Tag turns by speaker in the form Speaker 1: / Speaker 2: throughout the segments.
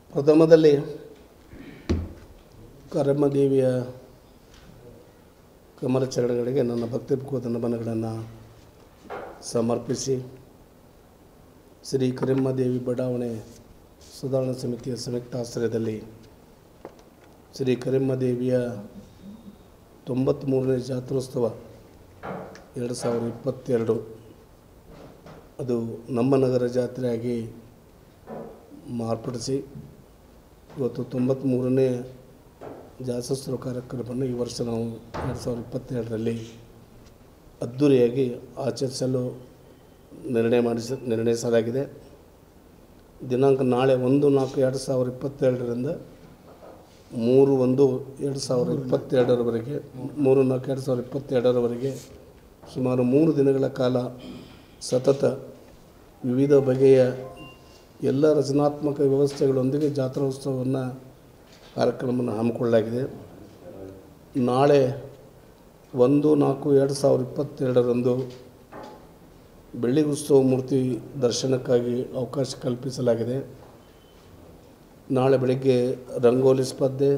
Speaker 1: ಪ್ರಥಮದಲ್ಲಿ ಕರಮ್ಮ ದೇವಿಯ ಕಮಲ ಚರಣಗಳಿಗೆ ನನ್ನ ಭಕ್ತಿಪೂರ್ವಕ ನಮನಗಳನ್ನು ಸಮರ್ಪಿಸಿ ಶ್ರೀ ಕರಿಮ್ಮ ದೇವಿ ಬಡಾವಣೆ ಸುಧಾರಣಾ ಸಮಿತಿಯ ಸಂಯುಕ್ತಾಶ್ರಯದಲ್ಲಿ ಶ್ರೀ ಕರಿಮ್ಮ ದೇವಿಯ ತೊಂಬತ್ತ್ಮೂರನೇ ಜಾತ್ರೋತ್ಸವ ಎರಡು ಸಾವಿರದ ಇಪ್ಪತ್ತೆರಡು ಅದು ನಮ್ಮ ನಗರ ಜಾತ್ರೆಯಾಗಿ ಮಾರ್ಪಡಿಸಿ ಇವತ್ತು ತೊಂಬತ್ತ್ಮೂರನೇ ಜಾತ್ರೋತ್ಸವ ಕಾರ್ಯಕ್ರಮವನ್ನು ಈ ವರ್ಷ ನಾವು ಎರಡು ಸಾವಿರದ ಇಪ್ಪತ್ತೆರಡರಲ್ಲಿ ಅದ್ಧೂರಿಯಾಗಿ ಆಚರಿಸಲು ನಿರ್ಣಯ ಮಾಡಿಸ ನಿರ್ಣಯಿಸಲಾಗಿದೆ ದಿನಾಂಕ ನಾಳೆ ಒಂದು ನಾಲ್ಕು ಎರಡು ಸಾವಿರದ ಇಪ್ಪತ್ತೆರಡರಿಂದ ಮೂರು ಒಂದು ಎರಡು ಸಾವಿರದ ಇಪ್ಪತ್ತೆರಡರವರೆಗೆ ಮೂರು ನಾಲ್ಕು ಎರಡು ಸಾವಿರದ ಇಪ್ಪತ್ತೆರಡರವರೆಗೆ ಸುಮಾರು ಮೂರು ದಿನಗಳ ಕಾಲ ಸತತ ವಿವಿಧ ಬಗೆಯ ಎಲ್ಲ ರಚನಾತ್ಮಕ ವ್ಯವಸ್ಥೆಗಳೊಂದಿಗೆ ಜಾತ್ರೋತ್ಸವವನ್ನು ಕಾರ್ಯಕ್ರಮವನ್ನು ಹಮ್ಮಿಕೊಳ್ಳಲಾಗಿದೆ ನಾಳೆ ಒಂದು ನಾಲ್ಕು ಎರಡು ಸಾವಿರದ ಇಪ್ಪತ್ತೆರಡರಂದು ಬೆಳ್ಳಿ ಉತ್ಸವ ಮೂರ್ತಿ ದರ್ಶನಕ್ಕಾಗಿ ಅವಕಾಶ ಕಲ್ಪಿಸಲಾಗಿದೆ ನಾಳೆ ಬೆಳಗ್ಗೆ ರಂಗೋಲಿ ಸ್ಪರ್ಧೆ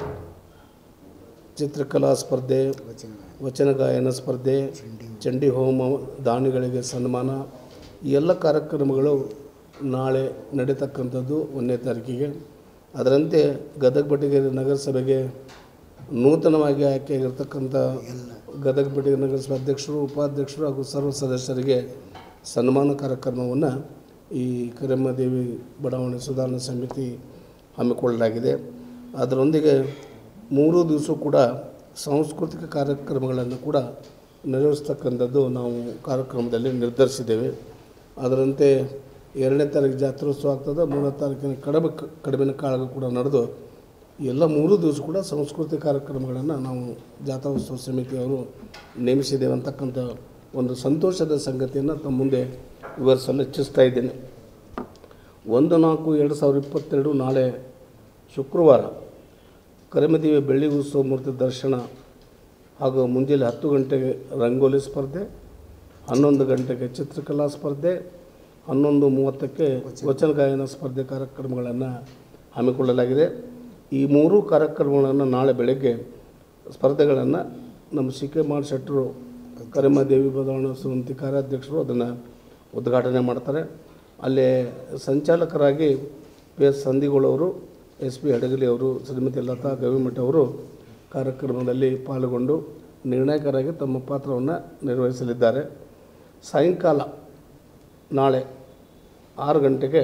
Speaker 1: ಚಿತ್ರಕಲಾ ಸ್ಪರ್ಧೆ ವಚನ ಗಾಯನ ಸ್ಪರ್ಧೆ ಚಂಡಿ ಹೋಮ ದಾನಿಗಳಿಗೆ ಸನ್ಮಾನ ಈ ಎಲ್ಲ ಕಾರ್ಯಕ್ರಮಗಳು ನಾಳೆ ನಡೀತಕ್ಕಂಥದ್ದು ಒಂದನೇ ತಾರೀಕಿಗೆ ಅದರಂತೆ ಗದಗ ಬಟ್ಟಿಗೆರೆ ನಗರಸಭೆಗೆ ನೂತನವಾಗಿ ಆಯ್ಕೆಯಾಗಿರ್ತಕ್ಕಂಥ ಗದಗ ಬಟ್ಟಿಗೆರೆ ನಗರಸಭೆ ಅಧ್ಯಕ್ಷರು ಉಪಾಧ್ಯಕ್ಷರು ಹಾಗೂ ಸರ್ವ ಸದಸ್ಯರಿಗೆ ಸನ್ಮಾನ ಕಾರ್ಯಕ್ರಮವನ್ನು ಈ ಕರೆಮ್ಮ ದೇವಿ ಬಡಾವಣೆ ಸುಧಾರಣಾ ಸಮಿತಿ ಹಮ್ಮಿಕೊಳ್ಳಲಾಗಿದೆ ಅದರೊಂದಿಗೆ ಮೂರು ದಿವಸ ಕೂಡ ಸಾಂಸ್ಕೃತಿಕ ಕಾರ್ಯಕ್ರಮಗಳನ್ನು ಕೂಡ ನೆರವೇರಿಸ್ತಕ್ಕಂಥದ್ದು ನಾವು ಕಾರ್ಯಕ್ರಮದಲ್ಲಿ ನಿರ್ಧರಿಸಿದ್ದೇವೆ ಅದರಂತೆ ಎರಡನೇ ತಾರೀಕು ಜಾತ್ರೋತ್ಸವ ಆಗ್ತದೆ ಮೂರನೇ ತಾರೀಕಿನ ಕಡಿಮೆ ಕಡಿಮೆ ಕಾಳ ಕೂಡ ನಡೆದು ಎಲ್ಲ ಮೂರು ದಿವಸ ಕೂಡ ಸಾಂಸ್ಕೃತಿಕ ಕಾರ್ಯಕ್ರಮಗಳನ್ನು ನಾವು ಜಾತ್ರೋತ್ಸವ ಸಮಿತಿಯವರು ನೇಮಿಸಿದ್ದೇವೆ ಅಂತಕ್ಕಂಥ ಒಂದು ಸಂತೋಷದ ಸಂಗತಿಯನ್ನು ತಮ್ಮ ಮುಂದೆ ವಿವರಿಸಲು ಇಚ್ಛಿಸ್ತಾ ಇದ್ದೇನೆ ಒಂದು ನಾಲ್ಕು ಎರಡು ಸಾವಿರದ ಇಪ್ಪತ್ತೆರಡು ನಾಳೆ ಶುಕ್ರವಾರ ಕರಿಮದೇವಿ ಬೆಳ್ಳಿ ಉತ್ಸವ ಮೂರ್ತಿ ದರ್ಶನ ಹಾಗೂ ಮುಂಜಾನೆ ಹತ್ತು ಗಂಟೆಗೆ ರಂಗೋಲಿ ಸ್ಪರ್ಧೆ ಹನ್ನೊಂದು ಗಂಟೆಗೆ ಚಿತ್ರಕಲಾ ಸ್ಪರ್ಧೆ ಹನ್ನೊಂದು ಮೂವತ್ತಕ್ಕೆ ವಚನ ಗಾಯನ ಸ್ಪರ್ಧೆ ಕಾರ್ಯಕ್ರಮಗಳನ್ನು ಹಮ್ಮಿಕೊಳ್ಳಲಾಗಿದೆ ಈ ಮೂರೂ ಕಾರ್ಯಕ್ರಮಗಳನ್ನು ನಾಳೆ ಬೆಳಗ್ಗೆ ಸ್ಪರ್ಧೆಗಳನ್ನು ನಮ್ಮ ಸಿ ಕೆ ಮಾರ್ ಶೆಟ್ಟರು ಕರಿಮ ದೇವಿ ಬದಲಾವಣಾ ಸಮಿತಿ ಕಾರ್ಯಾಧ್ಯಕ್ಷರು ಅದನ್ನು ಉದ್ಘಾಟನೆ ಮಾಡ್ತಾರೆ ಅಲ್ಲಿ ಸಂಚಾಲಕರಾಗಿ ಪಿ ಎಸ್ ಸಂದಿಗಳವರು ಎಸ್ ಪಿ ಹಡಗಲಿ ಅವರು ಶ್ರೀಮತಿ ಲತಾ ಗವಿಮಠ ಅವರು ಕಾರ್ಯಕ್ರಮದಲ್ಲಿ ಪಾಲ್ಗೊಂಡು ನಿರ್ಣಾಯಕರಾಗಿ ತಮ್ಮ ಪಾತ್ರವನ್ನು ನಿರ್ವಹಿಸಲಿದ್ದಾರೆ ಸಾಯಂಕಾಲ ನಾಳೆ ಆರು ಗಂಟೆಗೆ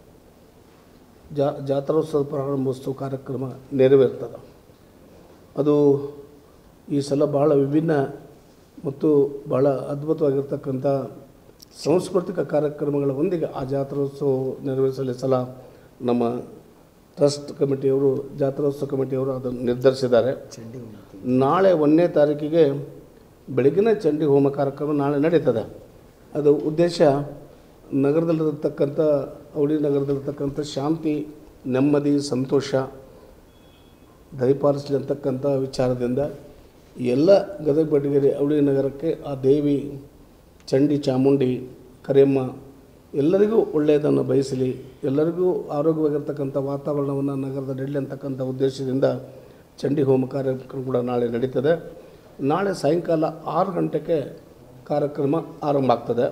Speaker 1: ಜಾ ಜಾತ್ರೋತ್ಸವ ಪ್ರಾರಂಭೋತ್ಸವ ಕಾರ್ಯಕ್ರಮ ನೆರವೇರ್ತದೆ ಅದು ಈ ಸಲ ಭಾಳ ವಿಭಿನ್ನ ಮತ್ತು ಭಾಳ ಅದ್ಭುತವಾಗಿರ್ತಕ್ಕಂಥ ಸಾಂಸ್ಕೃತಿಕ ಕಾರ್ಯಕ್ರಮಗಳ ಒಂದಿಗೆ ಆ ಜಾತ್ರೋತ್ಸವ ನೆರವೇರಿಸಲು ಈ ಸಲ ನಮ್ಮ ಟ್ರಸ್ಟ್ ಕಮಿಟಿಯವರು ಜಾತ್ರೋತ್ಸವ ಕಮಿಟಿಯವರು ಅದನ್ನು ನಿರ್ಧರಿಸಿದ್ದಾರೆ ನಾಳೆ ಒಂದನೇ ತಾರೀಕಿಗೆ ಬೆಳಗಿನ ಚಂಡಿ ಹೋಮ ಕಾರ್ಯಕ್ರಮ ನಾಳೆ ನಡೀತದೆ ಅದು ಉದ್ದೇಶ ನಗರದಲ್ಲಿರತಕ್ಕಂಥ ಅವಳಿ ನಗರದಲ್ಲಿರ್ತಕ್ಕಂಥ ಶಾಂತಿ ನೆಮ್ಮದಿ ಸಂತೋಷ ದಯಪಾಲಿಸಲಿ ಅಂತಕ್ಕಂಥ ವಿಚಾರದಿಂದ ಎಲ್ಲ ಗದಗ ಬಡಗೇರಿ ಅವಳಿ ನಗರಕ್ಕೆ ಆ ದೇವಿ ಚಂಡಿ ಚಾಮುಂಡಿ ಕರಿಯಮ್ಮ ಎಲ್ಲರಿಗೂ ಒಳ್ಳೆಯದನ್ನು ಬಯಸಲಿ ಎಲ್ಲರಿಗೂ ಆರೋಗ್ಯವಾಗಿರ್ತಕ್ಕಂಥ ವಾತಾವರಣವನ್ನು ನಗರದ ನೆಡಲಿ ಅಂತಕ್ಕಂಥ ಉದ್ದೇಶದಿಂದ ಚಂಡಿ ಹೋಮ ಕಾರ್ಯಕ್ರಮ ಕೂಡ ನಾಳೆ ನಡೀತದೆ ನಾಳೆ ಸಾಯಂಕಾಲ ಆರು ಗಂಟೆಗೆ ಕಾರ್ಯಕ್ರಮ ಆರಂಭ ಆಗ್ತದೆ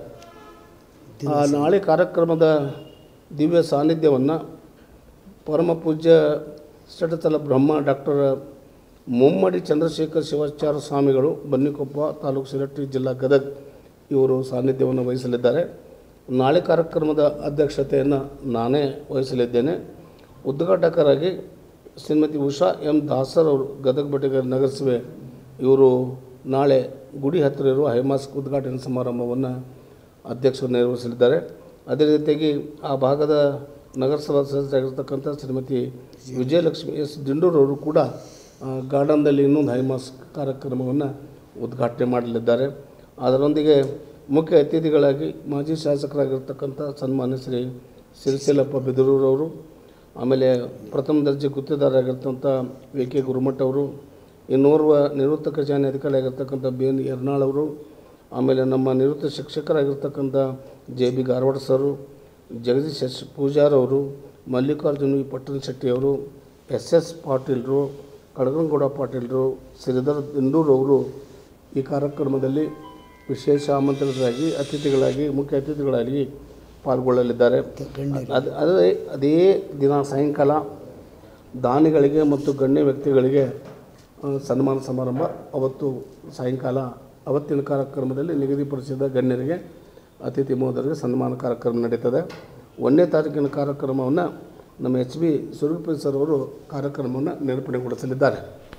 Speaker 1: ಆ ನಾಳೆ ಕಾರ್ಯಕ್ರಮದ ದಿವ್ಯ ಸಾನ್ನಿಧ್ಯವನ್ನು ಪರಮ ಪೂಜ್ಯ ಷಟತಲ ಬ್ರಹ್ಮ ಡಾಕ್ಟರ್ ಮುಮ್ಮಡಿ ಚಂದ್ರಶೇಖರ್ ಶಿವಾಚಾರ್ಯ ಸ್ವಾಮಿಗಳು ಬನ್ನಿಕೊಪ್ಪ ತಾಲೂಕು ಸಿರಟ್ಟಿ ಜಿಲ್ಲಾ ಗದಗ್ ಇವರು ಸಾನ್ನಿಧ್ಯವನ್ನು ವಹಿಸಲಿದ್ದಾರೆ ನಾಳೆ ಕಾರ್ಯಕ್ರಮದ ಅಧ್ಯಕ್ಷತೆಯನ್ನು ನಾನೇ ವಹಿಸಲಿದ್ದೇನೆ ಉದ್ಘಾಟಕರಾಗಿ ಶ್ರೀಮತಿ ಉಷಾ ಎಂ ದಾಸರ್ ಅವರು ಗದಗ ಬಟಗರ್ ನಗರಸಭೆ ಇವರು ನಾಳೆ ಗುಡಿ ಹತ್ತಿರ ಇರುವ ಹೈಮಾಸ್ಕ್ ಉದ್ಘಾಟನಾ ಸಮಾರಂಭವನ್ನು ಅಧ್ಯಕ್ಷರು ನಿರ್ವಹಿಸಲಿದ್ದಾರೆ ಅದೇ ರೀತಿಯಾಗಿ ಆ ಭಾಗದ ನಗರಸಭಾ ಸದಸ್ಯರಾಗಿರ್ತಕ್ಕಂಥ ಶ್ರೀಮತಿ ವಿಜಯಲಕ್ಷ್ಮಿ ಎಸ್ ದಿಂಡೂರವರು ಕೂಡ ಆ, ಗಾರ್ಡನ್ದಲ್ಲಿ ಇನ್ನೊಂದು ಹೈಮಾಸ್ಕ್ ಕಾರ್ಯಕ್ರಮವನ್ನು ಉದ್ಘಾಟನೆ ಮಾಡಲಿದ್ದಾರೆ ಅದರೊಂದಿಗೆ ಮುಖ್ಯ ಅತಿಥಿಗಳಾಗಿ ಮಾಜಿ ಶಾಸಕರಾಗಿರ್ತಕ್ಕಂಥ ಸನ್ಮಾನ್ಯ ಶ್ರೀ ಸಿರಿಸೇಲಪ್ಪ ಬಿದರೂರವರು ಆಮೇಲೆ ಪ್ರಥಮ ದರ್ಜೆ ಗುತ್ತಿದಾರರಾಗಿರ್ತಕ್ಕಂಥ ವಿ ಕೆ ಗುರುಮಠ ಅವರು ಇನ್ನೋರ್ವ ನಿವೃತ್ತ ಖಜಾನೆ ಅಧಿಕಾರಿ ಆಗಿರ್ತಕ್ಕಂಥ ಬಿ ಎನ್ ಯರ್ನಾಳ್ ಅವರು ಆಮೇಲೆ ನಮ್ಮ ನಿವೃತ್ತ ಶಿಕ್ಷಕರಾಗಿರ್ತಕ್ಕಂಥ J B Garawad sir Jagadish S Pujar ಅವರು ಮಲ್ಲಿಕಾರ್ಜುನ ವಿ ಪಟ್ಟಣ ಶೆಟ್ಟಿಯವರು ಎಸ್ ಎಸ್ ಪಾಟೀಲ್ರು ಕಡಗನಗೌಡ ಪಾಟೀಲ್ರು ಶ್ರೀಧರ್ ದಿಂಡೂರು ಅವರು ಈ ಕಾರ್ಯಕ್ರಮದಲ್ಲಿ ವಿಶೇಷ ಆಮಂತ್ರಿತರಾಗಿ ಅತಿಥಿಗಳಾಗಿ ಮುಖ್ಯ ಅತಿಥಿಗಳಾಗಿ ಪಾಲ್ಗೊಳ್ಳಲಿದ್ದಾರೆ ಅದು ಅದೇ ಅದೇ ದಿನ ಸಾಯಂಕಾಲ ದಾನಿಗಳಿಗೆ ಮತ್ತು ಗಣ್ಯ ವ್ಯಕ್ತಿಗಳಿಗೆ ಆ, ಸನ್ಮಾನ ಸಮಾರಂಭ ಅವತ್ತು ಸಾಯಂಕಾಲ ಅವತ್ತಿನ ಕಾರ್ಯಕ್ರಮದಲ್ಲಿ ನಿಗದಿಪಡಿಸಿದ ಗಣ್ಯರಿಗೆ ಅತಿಥಿ ಮಹೋದರಿಗೆ ಸನ್ಮಾನ ಕಾರ್ಯಕ್ರಮ ನಡೀತದೆ ಒಂದನೇ ತಾರೀಕಿನ ಕಾರ್ಯಕ್ರಮವನ್ನು ನಮ್ಮ ಎಚ್ ಬಿ ಸುರಗಪತಿ ಸರ್ ಅವರು ಕಾರ್ಯಕ್ರಮವನ್ನು ನಿರೂಪಣೆಗೊಳಿಸಲಿದ್ದಾರೆ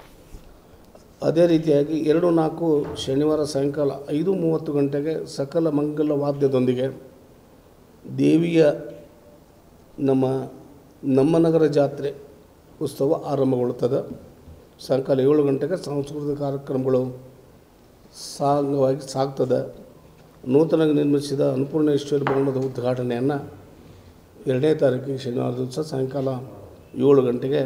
Speaker 1: ಅದೇ ರೀತಿಯಾಗಿ ಎರಡು ನಾಲ್ಕು ಶನಿವಾರ ಸಾಯಂಕಾಲ ಐದು ಮೂವತ್ತು ಗಂಟೆಗೆ ಸಕಲ ಮಂಗಲ ವಾದ್ಯದೊಂದಿಗೆ ದೇವಿಯ ನಮ್ಮ ನಮ್ಮ ನಗರ ಜಾತ್ರೆ ಉತ್ಸವ ಆರಂಭಗೊಳ್ಳುತ್ತದೆ ಸಾಯಂಕಾಲ ಏಳು ಗಂಟೆಗೆ ಸಾಂಸ್ಕೃತಿಕ ಕಾರ್ಯಕ್ರಮಗಳು ಸಾಂಗವಾಗಿ ಸಾಗ್ತದೆ ನೂತನವಾಗಿ ನಿರ್ಮಿಸಿದ ಅನ್ನಪೂರ್ಣೇಶ್ವರಿ ಭವನದ ಉದ್ಘಾಟನೆಯನ್ನು ಎರಡನೇ ತಾರೀಕಿಗೆ ಶನಿವಾರ ದಿವಸ ಸಾಯಂಕಾಲ ಏಳು ಗಂಟೆಗೆ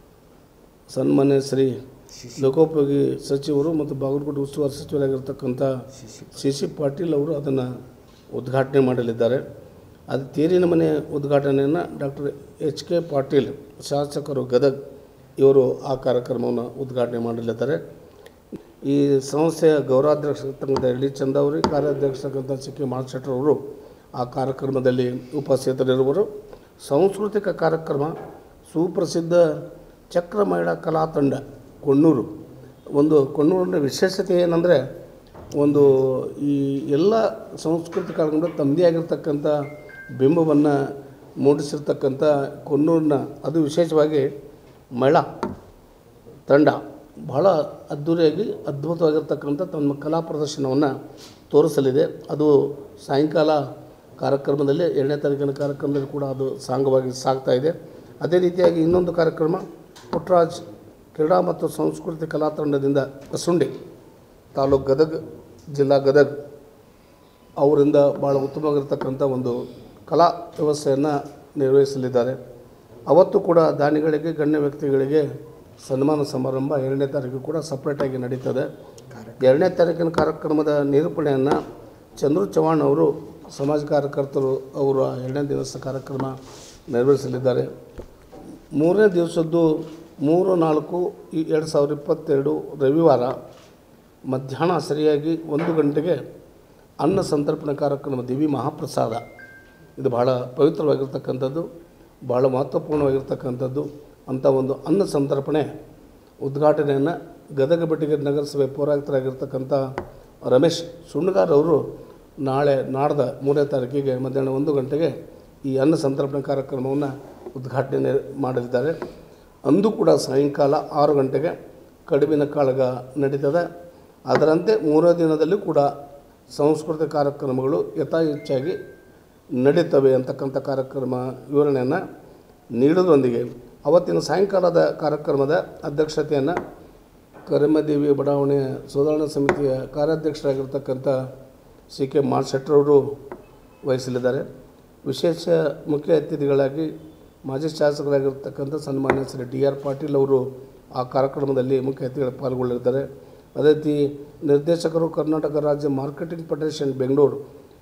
Speaker 1: ಸನ್ಮಾನ್ಯ ಶ್ರೀ ಲೋಕೋಪಯೋಗಿ ಸಚಿವರು ಮತ್ತು ಬಾಗಲಕೋಟೆ ಉಸ್ತುವಾರಿ ಸಚಿವರಾಗಿರ್ತಕ್ಕಂಥ ಸಿ ಸಿ ಪಾಟೀಲ್ ಅವರು ಅದನ್ನು ಉದ್ಘಾಟನೆ ಮಾಡಲಿದ್ದಾರೆ ಅದು ತೇರಿನ ಮನೆ ಉದ್ಘಾಟನೆಯನ್ನು ಡಾಕ್ಟರ್ ಎಚ್ ಕೆ ಪಾಟೀಲ್ ಶಾಸಕರು ಗದಗ್ ಇವರು ಆ ಕಾರ್ಯಕ್ರಮವನ್ನು ಉದ್ಘಾಟನೆ ಮಾಡಲಿದ್ದಾರೆ ಈ ಸಂಸ್ಥೆಯ ಗೌರವಾಧ್ಯಕ್ಷರಾಗಿರ್ತಕ್ಕಂಥ ಎಲ್ ಡಿ ಚಂದಾವರಿ ಕಾರ್ಯಾಧ್ಯಕ್ಷರಾಗಿರ್ತಕ್ಕಂಥ ಸಿ ಕೆ ಮಾಲ್ಶೆಟ್ಟರ್ ಅವರು ಆ ಕಾರ್ಯಕ್ರಮದಲ್ಲಿ ಉಪಸ್ಥಿತರಿರುವರು ಸಾಂಸ್ಕೃತಿಕ ಕಾರ್ಯಕ್ರಮ ಸುಪ್ರಸಿದ್ಧ ಚಕ್ರ ಮಹಿಳಾ ಕಲಾ ತಂಡ ಕೊಣ್ಣೂರು ಒಂದು ಕೊಣ್ಣೂರಿನ ವಿಶೇಷತೆ ಏನಂದರೆ ಒಂದು ಈ ಎಲ್ಲ ಸಾಂಸ್ಕೃತಿಕ ಕಾರ್ಯಕ್ರಮ ತಮ್ಮದೇ ಆಗಿರ್ತಕ್ಕಂಥ ಬಿಂಬವನ್ನು ಮೂಡಿಸಿರ್ತಕ್ಕಂಥ ಕೊಣ್ಣೂರಿನ ಅದು ವಿಶೇಷವಾಗಿ ಮಹಿಳಾ ತಂಡ ಬಹಳ ಅದ್ಧೂರಿಯಾಗಿ ಅದ್ಭುತವಾಗಿರ್ತಕ್ಕಂಥ ತಮ್ಮ ಕಲಾ ಪ್ರದರ್ಶನವನ್ನು ತೋರಿಸಲಿದೆ ಅದು ಸಾಯಂಕಾಲ ಕಾರ್ಯಕ್ರಮದಲ್ಲಿ ಎರಡನೇ ತಾರೀಕಿನ ಕಾರ್ಯಕ್ರಮದಲ್ಲಿ ಕೂಡ ಅದು ಸಾಂಗವಾಗಿ ಸಾಗ್ತಾ ಇದೆ ಅದೇ ರೀತಿಯಾಗಿ ಇನ್ನೊಂದು ಕಾರ್ಯಕ್ರಮ ಪುಟ್ಟರಾಜ್ ಕ್ರೀಡಾ ಮತ್ತು ಸಂಸ್ಕೃತಿ ಕಲಾ ತಂಡದಿಂದ ಕಸುಂಡಿ ತಾಲೂಕು ಗದಗ್ ಜಿಲ್ಲಾ ಗದಗ್ ಅವರಿಂದ ಭಾಳ ಉತ್ತಮವಾಗಿರ್ತಕ್ಕಂಥ ಒಂದು ಕಲಾ ವ್ಯವಸ್ಥೆಯನ್ನು ನಿರ್ವಹಿಸಲಿದ್ದಾರೆ ಅವತ್ತು ಕೂಡ ದಾನಿಗಳಿಗೆ ಗಣ್ಯ ವ್ಯಕ್ತಿಗಳಿಗೆ ಸನ್ಮಾನ ಸಮಾರಂಭ ಎರಡನೇ ತಾರೀಕು ಕೂಡ ಸಪ್ರೇಟಾಗಿ ನಡೀತದೆ ಎರಡನೇ ತಾರೀಕಿನ ಕಾರ್ಯಕ್ರಮದ ನಿರೂಪಣೆಯನ್ನು ಚಂದ್ರು ಚವ್ಹಾಣ್ ಅವರು ಸಮಾಜ ಕಾರ್ಯಕರ್ತರು ಅವರ ಎರಡನೇ ದಿವಸ ಕಾರ್ಯಕ್ರಮ ನೆರವೇರಿಸಲಿದ್ದಾರೆ ಮೂರನೇ ದಿವಸದ್ದು ಮೂರು ನಾಲ್ಕು ಈ ಎರಡು ಸಾವಿರದ ಇಪ್ಪತ್ತೆರಡು ರವಿವಾರ ಮಧ್ಯಾಹ್ನ ಸರಿಯಾಗಿ ಒಂದು ಗಂಟೆಗೆ ಅನ್ನ ಸಂತರ್ಪಣೆ ಕಾರ್ಯಕ್ರಮ ದಿವಿ ಮಹಾಪ್ರಸಾದ ಇದು ಬಹಳ ಪವಿತ್ರವಾಗಿರ್ತಕ್ಕಂಥದ್ದು ಭಾಳ ಮಹತ್ವಪೂರ್ಣವಾಗಿರ್ತಕ್ಕಂಥದ್ದು ಅಂಥ ಒಂದು ಅನ್ನ ಸಂತರ್ಪಣೆ ಉದ್ಘಾಟನೆಯನ್ನು ಗದಗ ಬೆಟ್ಟಿಗೆ ನಗರಸಭೆ ಪೌರಾಯುಕ್ತರಾಗಿರ್ತಕ್ಕಂಥ ರಮೇಶ್ ಸುಣ್ಣಗಾರ್ ಅವರು ನಾಳೆ ನಾಡ್ದ ಮೂರನೇ ತಾರೀಕಿಗೆ ಮಧ್ಯಾಹ್ನ ಒಂದು ಗಂಟೆಗೆ ಈ ಅನ್ನ ಸಂತರ್ಪಣೆ ಕಾರ್ಯಕ್ರಮವನ್ನು ಉದ್ಘಾಟನೆ ಮಾಡಲಿದ್ದಾರೆ ಅಂದು ಕೂಡ ಸಾಯಂಕಾಲ ಆರು ಗಂಟೆಗೆ ಕಡುಬಿನ ಕಾಳಗ ನಡೀತದೆ ಅದರಂತೆ ಮೂರನೇ ದಿನದಲ್ಲಿ ಕೂಡ ಸಾಂಸ್ಕೃತಿಕ ಕಾರ್ಯಕ್ರಮಗಳು ಯಥಾಹೆಚ್ಚಾಗಿ ನಡೀತವೆ ಅಂತಕ್ಕಂಥ ಕಾರ್ಯಕ್ರಮ ವಿವರಣೆಯನ್ನು ನೀಡೋದರೊಂದಿಗೆ ಅವತ್ತಿನ ಸಾಯಂಕಾಲದ ಕಾರ್ಯಕ್ರಮದ ಅಧ್ಯಕ್ಷತೆಯನ್ನು ಕರಿಮದೇವಿ ಬಡಾವಣೆ ಸುಧಾರಣಾ ಸಮಿತಿಯ ಕಾರ್ಯಾಧ್ಯಕ್ಷರಾಗಿರ್ತಕ್ಕಂಥ ಸಿ ಕೆ ಮಾರ್ಶೆಟ್ರವರು ವಹಿಸಲಿದ್ದಾರೆ ವಿಶೇಷ ಮುಖ್ಯ ಅತಿಥಿಗಳಾಗಿ ಮಾಜಿ ಶಾಸಕರಾಗಿರ್ತಕ್ಕಂಥ ಸನ್ಮಾನ್ಯ ಶ್ರೀ ಡಿ ಆರ್ ಪಾಟೀಲ್ ಅವರು ಆ ಕಾರ್ಯಕ್ರಮದಲ್ಲಿ ಮುಖ್ಯ ಅತಿಥಿಗಳು ಪಾಲ್ಗೊಳ್ಳಲಿದ್ದಾರೆ ಅದೇ ರೀತಿ ನಿರ್ದೇಶಕರು ಕರ್ನಾಟಕ ರಾಜ್ಯ ಮಾರ್ಕೆಟಿಂಗ್ ಫೆಡರೇಷನ್ ಬೆಂಗಳೂರು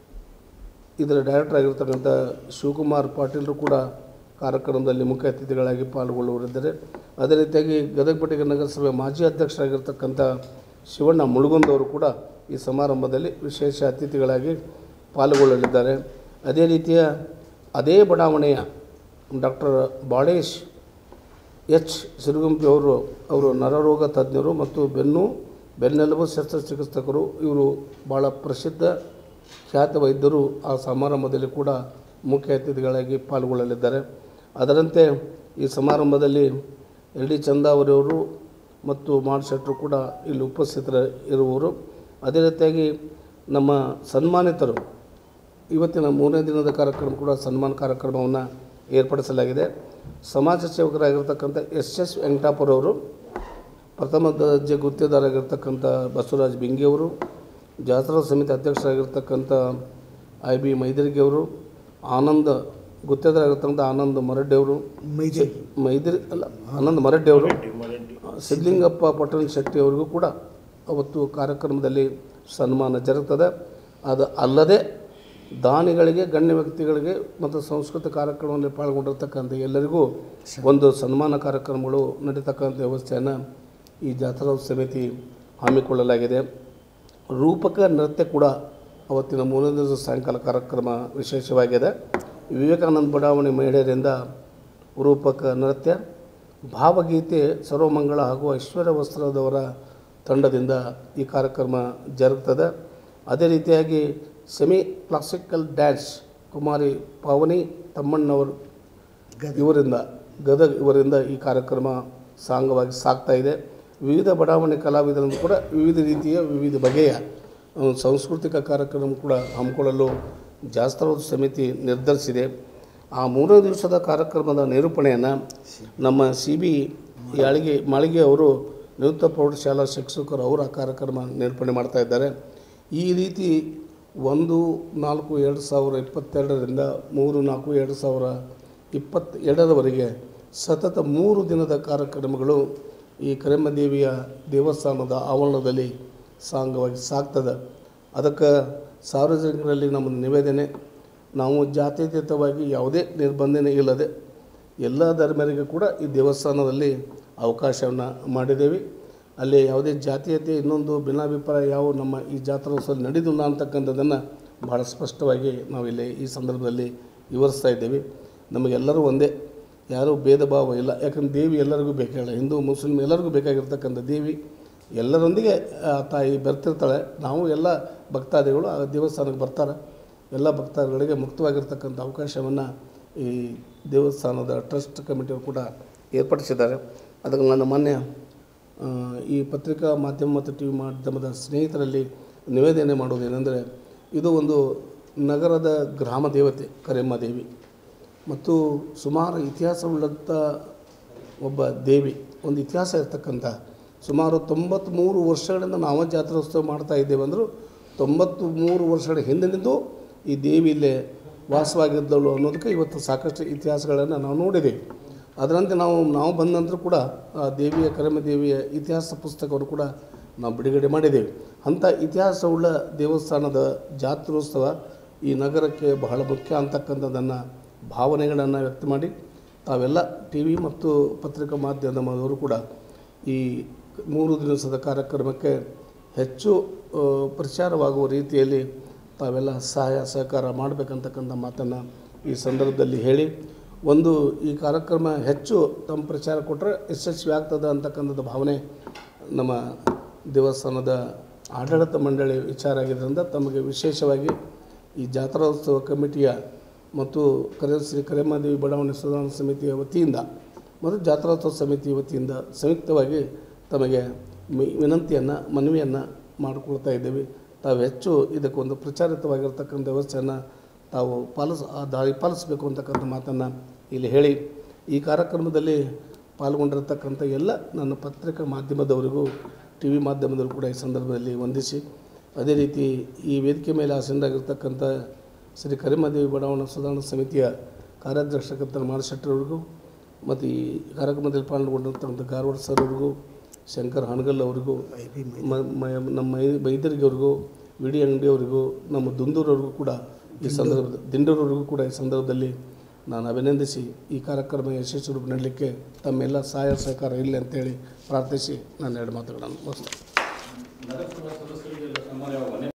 Speaker 1: ಇದರ ಡೈರೆಕ್ಟರ್ ಆಗಿರ್ತಕ್ಕಂಥ ಶಿವಕುಮಾರ್ ಪಾಟೀಲರು ಕೂಡ ಕಾರ್ಯಕ್ರಮದಲ್ಲಿ ಮುಖ್ಯ ಅತಿಥಿಗಳಾಗಿ ಪಾಲ್ಗೊಳ್ಳುವರಿದ್ದಾರೆ ಅದೇ ರೀತಿಯಾಗಿ ಗದಗ ಪಟ್ಟಿಗೆ ನಗರಸಭೆ ಮಾಜಿ ಅಧ್ಯಕ್ಷರಾಗಿರ್ತಕ್ಕಂಥ ಶಿವಣ್ಣ ಮುಳುಗುಂದವರು ಕೂಡ ಈ ಸಮಾರಂಭದಲ್ಲಿ ವಿಶೇಷ ಅತಿಥಿಗಳಾಗಿ ಪಾಲ್ಗೊಳ್ಳಲಿದ್ದಾರೆ ಅದೇ ರೀತಿಯ ಅದೇ ಬಡಾವಣೆಯ ಡಾಕ್ಟರ್ ಬಾಳೇಶ್ ಎಚ್ ಸಿರುಗುಂಪಿ ಅವರು ಅವರು ನರರೋಗ ತಜ್ಞರು ಮತ್ತು ಬೆನ್ನು ಬೆನ್ನೆಲುಬು ಶಸ್ತ್ರಚಿಕಿತ್ಸಕರು ಇವರು ಭಾಳ ಪ್ರಸಿದ್ಧ ಖ್ಯಾತ ವೈದ್ಯರು ಆ ಸಮಾರಂಭದಲ್ಲಿ ಕೂಡ ಮುಖ್ಯ ಅತಿಥಿಗಳಾಗಿ ಪಾಲ್ಗೊಳ್ಳಲಿದ್ದಾರೆ ಅದರಂತೆ ಈ ಸಮಾರಂಭದಲ್ಲಿ ಎಲ್ ಡಿ ಚಂದಾವರಿಯವರು ಮತ್ತು ಮಾಡ್ ಶೆಟ್ಟರು ಕೂಡ ಇಲ್ಲಿ ಉಪಸ್ಥಿತರ ಇರುವರು ಅದೇ ರೀತಿಯಾಗಿ ನಮ್ಮ ಸನ್ಮಾನಿತರು ಇವತ್ತಿನ ಮೂರನೇ ದಿನದ ಕಾರ್ಯಕ್ರಮ ಕೂಡ ಸನ್ಮಾನ ಕಾರ್ಯಕ್ರಮವನ್ನು ಏರ್ಪಡಿಸಲಾಗಿದೆ ಸಮಾಜ ಸೇವಕರಾಗಿರ್ತಕ್ಕಂಥ ಎಸ್ ಎಸ್ ವೆಂಕಟಾಪುರವರು ಪ್ರಥಮ ದರ್ಜೆ ಗುತ್ತೇದಾರಾಗಿರ್ತಕ್ಕಂಥ ಬಸವರಾಜ್ ಬಿಂಗಿಯವರು ಜಾತ್ರಾ ಸಮಿತಿ ಅಧ್ಯಕ್ಷರಾಗಿರ್ತಕ್ಕಂಥ ಐ ಬಿ ಮೈದರ್ಗಿ ಅವರು ಆನಂದ್ ಗುತ್ತೇದಾರಾಗಿರ್ತಕ್ಕಂಥ ಆನಂದ್ ಮರಡ್ಡಿ ಅವರು
Speaker 2: ಮೈದರ್ಗಿ.
Speaker 1: ಮೈದರಿ ಅಲ್ಲ ಆನಂದ್ ಮರಡ್ಡಿ ಅವರು ಸಿದ್ಲಿಂಗಪ್ಪ ಪಟ್ಟಣ ಶೆಟ್ಟಿ ಅವರಿಗೂ ಕೂಡ ಅವತ್ತು ಕಾರ್ಯಕ್ರಮದಲ್ಲಿ ಸನ್ಮಾನ ಜರುಗ್ತದೆ ಅದು ಅಲ್ಲದೆ ದಾನಿಗಳಿಗೆ ಗಣ್ಯ ವ್ಯಕ್ತಿಗಳಿಗೆ ಮತ್ತು ಸಂಸ್ಕೃತ ಕಾರ್ಯಕ್ರಮದಲ್ಲಿ ಪಾಲ್ಗೊಂಡಿರ್ತಕ್ಕಂಥ ಎಲ್ಲರಿಗೂ ಒಂದು ಸನ್ಮಾನ ಕಾರ್ಯಕ್ರಮಗಳು ನಡೀತಕ್ಕಂಥ ವ್ಯವಸ್ಥೆಯನ್ನು ಈ ಜಾತ್ರಾ ಸಮಿತಿ ಹಮ್ಮಿಕೊಳ್ಳಲಾಗಿದೆ ರೂಪಕ ನೃತ್ಯ ಕೂಡ ಅವತ್ತಿನ ಮೂರನೇ ದಿವಸ ಸಾಯಂಕಾಲ ಕಾರ್ಯಕ್ರಮ ವಿಶೇಷವಾಗಿದೆ ವಿವೇಕಾನಂದ ಬಡಾವಣೆ ಮಹಿಳೆಯರಿಂದ ರೂಪಕ ನೃತ್ಯ ಭಾವಗೀತೆ ಸರ್ವಮಂಗಳ ಹಾಗೂ ಐಶ್ವರ್ಯ ವಸ್ತ್ರದವರ ತಂಡದಿಂದ ಈ ಕಾರ್ಯಕ್ರಮ ಜರುಗ್ತದೆ ಅದೇ ರೀತಿಯಾಗಿ semi classical dance Kumari Pavani ತಮ್ಮಣ್ಣವರು ಇವರಿಂದ ಗದಗ ಇವರಿಂದ ಈ ಕಾರ್ಯಕ್ರಮ ಸಾಂಗವಾಗಿ ಸಾಗ್ತಾ ಇದೆ ವಿವಿಧ ಬಡಾವಣೆ ಕಲಾವಿದರನ್ನು ಕೂಡ ವಿವಿಧ ರೀತಿಯ ವಿವಿಧ ಬಗೆಯ ಆ, ಸಾಂಸ್ಕೃತಿಕ ಕಾರ್ಯಕ್ರಮ ಕೂಡ ಹಮ್ಮಿಕೊಳ್ಳಲು ಜಾಸ್ತ್ರೋತ್ಸವ ಸಮಿತಿ ನಿರ್ಧರಿಸಿದೆ ಆ ಮೂರನೇ ದಿವಸದ ಕಾರ್ಯಕ್ರಮದ ನಿರೂಪಣೆಯನ್ನು ನಮ್ಮ ಸಿ ಬಿ ಯಾಳಿಗೆ ಮಾಳಿಗೆ ಅವರು ನಿವೃತ್ತ ಪ್ರೌಢಶಾಲಾ ಶಿಕ್ಷಕರು ಅವರ ಕಾರ್ಯಕ್ರಮ ನಿರೂಪಣೆ ಮಾಡ್ತಾ ಇದ್ದಾರೆ ಈ ರೀತಿ ಒಂದು ನಾಲ್ಕು ಎರಡು ಸಾವಿರ ಇಪ್ಪತ್ತೆರಡರಿಂದ ಮೂರು ನಾಲ್ಕು ಎರಡು ಸಾವಿರ ಇಪ್ಪತ್ತೆರಡರವರೆಗೆ ಸತತ ಮೂರು ದಿನದ ಕಾರ್ಯಕ್ರಮಗಳು ಈ ಕರೆಮ್ಮದೇವಿಯ ದೇವಸ್ಥಾನದ ಆವರಣದಲ್ಲಿ ಸಾಂಗವಾಗಿ ಸಾಗ್ತದೆ ಅದಕ್ಕೆ ಸಾರ್ವಜನಿಕರಲ್ಲಿ ನಮ್ಮ ನಿವೇದನೆ ನಾವು ಜಾತ್ಯತೀತವಾಗಿ ಯಾವುದೇ ನಿರ್ಬಂಧನೆ ಇಲ್ಲದೆ ಎಲ್ಲ ಧರ್ಮರಿಗೆ ಕೂಡ ಈ ದೇವಸ್ಥಾನದಲ್ಲಿ ಅವಕಾಶವನ್ನು ಮಾಡಿದ್ದೇವೆ ಅಲ್ಲಿ ಯಾವುದೇ ಜಾತೀಯತೆ ಇನ್ನೊಂದು ಭಿನ್ನಾಭಿಪ್ರಾಯ ಯಾವ ನಮ್ಮ ಈ ಜಾತ್ರೋತ್ಸವದಲ್ಲಿ ನಡೆದಿಲ್ಲ ಅಂತಕ್ಕಂಥದ್ದನ್ನು ಭಾಳ ಸ್ಪಷ್ಟವಾಗಿ ನಾವಿಲ್ಲಿ ಈ ಸಂದರ್ಭದಲ್ಲಿ ವಿವರಿಸ್ತಾ ಇದ್ದೇವೆ ನಮಗೆಲ್ಲರೂ ಒಂದೇ ಯಾರೂ ಭೇದ ಭಾವ ಇಲ್ಲ ಯಾಕಂದ್ರೆ ದೇವಿ ಎಲ್ಲರಿಗೂ ಬೇಕಾಗಿಲ್ಲ ಹಿಂದೂ ಮುಸ್ಲಿಮ್ ಎಲ್ಲರಿಗೂ ಬೇಕಾಗಿರ್ತಕ್ಕಂಥ ದೇವಿ ಎಲ್ಲರೊಂದಿಗೆ ಆ ತಾಯಿ ಬರ್ತಿರ್ತಾಳೆ ನಾವು ಎಲ್ಲ ಭಕ್ತಾದಿಗಳು ಆ ದೇವಸ್ಥಾನಕ್ಕೆ ಬರ್ತಾರೆ ಎಲ್ಲ ಭಕ್ತಾದಿಗಳಿಗೆ ಮುಕ್ತವಾಗಿರ್ತಕ್ಕಂಥ ಅವಕಾಶವನ್ನು ಈ ದೇವಸ್ಥಾನದ ಟ್ರಸ್ಟ್ ಕಮಿಟಿಯವರು ಕೂಡ ಏರ್ಪಡಿಸಿದ್ದಾರೆ ಅದಕ್ಕೆ ನನ್ನ ಮಾನ್ಯ ಆ, ಈ ಪತ್ರಿಕಾ ಮಾಧ್ಯಮ ಮತ್ತು ಟಿ ವಿ ಮಾಧ್ಯಮದ ಸ್ನೇಹಿತರಲ್ಲಿ ನಿವೇದನೆ ಮಾಡುವುದೇನೆಂದರೆ ಇದು ಒಂದು ನಗರದ ಗ್ರಾಮ ದೇವತೆ ಕರೆಮ್ಮ ದೇವಿ ಮತ್ತು ಸುಮಾರು ಇತಿಹಾಸವುಳ್ಳಂಥ ಒಬ್ಬ ದೇವಿ ಒಂದು ಇತಿಹಾಸ ಇರ್ತಕ್ಕಂಥ ಸುಮಾರು ತೊಂಬತ್ತ್ಮೂರು ವರ್ಷಗಳಿಂದ ನಾವು ಜಾತ್ರೋತ್ಸವ ಮಾಡ್ತಾ ಇದ್ದೇವೆ ಅಂದರೂ ತೊಂಬತ್ತು ಮೂರು ವರ್ಷಗಳ ಹಿಂದಿನಿಂದ ಈ ದೇವಿ ಇಲ್ಲೇ ವಾಸವಾಗಿದ್ದಳು ಅನ್ನೋದಕ್ಕೆ ಇವತ್ತು ಸಾಕಷ್ಟು ಇತಿಹಾಸಗಳನ್ನು ನಾವು ನೋಡಿದ್ದೇವೆ ಅದರಂತೆ ನಾವು ನಾವು ಬಂದ ನಂತರ ಕೂಡ ಆ ದೇವಿಯ ಕರಮ ದೇವಿಯ ಇತಿಹಾಸ ಪುಸ್ತಕವನ್ನು ಕೂಡ ನಾವು ಬಿಡುಗಡೆ ಮಾಡಿದ್ದೇವೆ ಅಂಥ ಇತಿಹಾಸವುಳ್ಳ ದೇವಸ್ಥಾನದ ಜಾತ್ರೋತ್ಸವ ಈ ನಗರಕ್ಕೆ ಬಹಳ ಮುಖ್ಯ ಅಂತಕ್ಕಂಥದ್ದನ್ನು ಭಾವನೆಗಳನ್ನು ವ್ಯಕ್ತ ಮಾಡಿ ತಾವೆಲ್ಲ ಟಿ ವಿ ಮತ್ತು ಪತ್ರಿಕಾ ಮಾಧ್ಯಮದವರು ಕೂಡ ಈ ಮೂರು ದಿವಸದ ಕಾರ್ಯಕ್ರಮಕ್ಕೆ ಹೆಚ್ಚು ಆ, ಪ್ರಚಾರವಾಗುವ ರೀತಿಯಲ್ಲಿ ತಾವೆಲ್ಲ ಸಹಾಯ ಸಹಕಾರ ಮಾಡಬೇಕಂತಕ್ಕಂಥ ಮಾತನ್ನು ಈ ಸಂದರ್ಭದಲ್ಲಿ ಹೇಳಿ ಒಂದು ಈ ಕಾರ್ಯಕ್ರಮ ಹೆಚ್ಚು ತಮ್ಮ ಪ್ರಚಾರ ಕೊಟ್ಟರೆ ಯಶಸ್ವಿ ಆಗ್ತದೆ ಅಂತಕ್ಕಂಥದ್ದು ಭಾವನೆ ನಮ್ಮ ದೇವಸ್ಥಾನದ ಆಡಳಿತ ಮಂಡಳಿ ವಿಚಾರ ಆಗಿದ್ದರಿಂದ ತಮಗೆ ವಿಶೇಷವಾಗಿ ಈ ಜಾತ್ರೋತ್ಸವ ಕಮಿಟಿಯ ಮತ್ತು ಕರೆ ಶ್ರೀ ಕರೆಮಾದೇವಿ ಬಡಾವಣೆ ಸುಧಾರಣಾ ಸಮಿತಿಯ ವತಿಯಿಂದ ಮತ್ತು ಜಾತ್ರೋತ್ಸವ ಸಮಿತಿ ವತಿಯಿಂದ ಸಂಯುಕ್ತವಾಗಿ ತಮಗೆ ಮಿ- ವಿನಂತಿಯನ್ನು ಮನವಿಯನ್ನು ಮಾಡಿಕೊಳ್ತಾ ಇದ್ದೇವೆ ತಾವು ಹೆಚ್ಚು ಇದಕ್ಕೊಂದು ಪ್ರಚಾರಿತವಾಗಿರ್ತಕ್ಕಂಥ ವ್ಯವಸ್ಥೆಯನ್ನು ತಾವು ಪಾಲಿಸ ಆ ದಾರಿ ಪಾಲಿಸಬೇಕು ಅಂತಕ್ಕಂಥ ಮಾತನ್ನು ಇಲ್ಲಿ ಹೇಳಿ ಈ ಕಾರ್ಯಕ್ರಮದಲ್ಲಿ ಪಾಲ್ಗೊಂಡಿರ್ತಕ್ಕಂಥ ಎಲ್ಲ ನನ್ನ ಪತ್ರಿಕಾ ಮಾಧ್ಯಮದವರಿಗೂ ಟಿ ವಿ ಮಾಧ್ಯಮದವರು ಕೂಡ ಈ ಸಂದರ್ಭದಲ್ಲಿ ವಂದಿಸಿ ಅದೇ ರೀತಿ ಈ ವೇದಿಕೆ ಮೇಲೆ ಆಸೀನರಾಗಿರ್ತಕ್ಕಂಥ ಶ್ರೀ ಕರಿಮಾದೇವಿ ಬಡಾವಣಾ ಸುಧಾರಣಾ ಸಮಿತಿಯ ಕಾರ್ಯಾಧ್ಯಕ್ಷಕರ್ತ ಮಾಳಶೆಟ್ಟರವ್ರಿಗೂ ಮತ್ತು ಈ ಕಾರ್ಯಕ್ರಮದಲ್ಲಿ ಪಾಲ್ಗೊಂಡಿರ್ತಕ್ಕಂಥ ಗಾರವಾಡ ಸರ್ ಅವ್ರಿಗೂ ಶಂಕರ್ ಹಣಗಲ್ ಅವರಿಗೂ ಮ- ಮ- ನಮ್ಮ ಮೈ- ಬೈದರ್ಗಿ ಅವ್ರಿಗೂ ವಿ ಡಿ ಅಂಗಡಿಯವರಿಗೂ ನಮ್ಮ ದುಂದೂರವ್ರಿಗೂ ಕೂಡ ಈ ಸಂದರ್ಭದ ದಿಂಡೂರವ್ರಿಗೂ ಕೂಡ ಈ ಸಂದರ್ಭದಲ್ಲಿ ನಾನು ಅಭಿನಂದಿಸಿ ಈ ಕಾರ್ಯಕ್ರಮ ಯಶಸ್ವಿ ರೂಪ ನೀಡಲಿಕ್ಕೆ ತಮ್ಮೆಲ್ಲ ಸಹಾಯ ಸಹಕಾರ ಇರಲಿ ಅಂತೇಳಿ ಪ್ರಾರ್ಥಿಸಿ ನಾನು ಎರಡು ಮಾತುಗಳನ್ನು ಮುಗಿಸ್ತೇನೆ
Speaker 2: ನಗರಸಭಾ ಸದಸ್ಯರಿಗೆ ಸನ್ಮಾನ ಯಾವಾಗ? ಮೊನ್ನೆ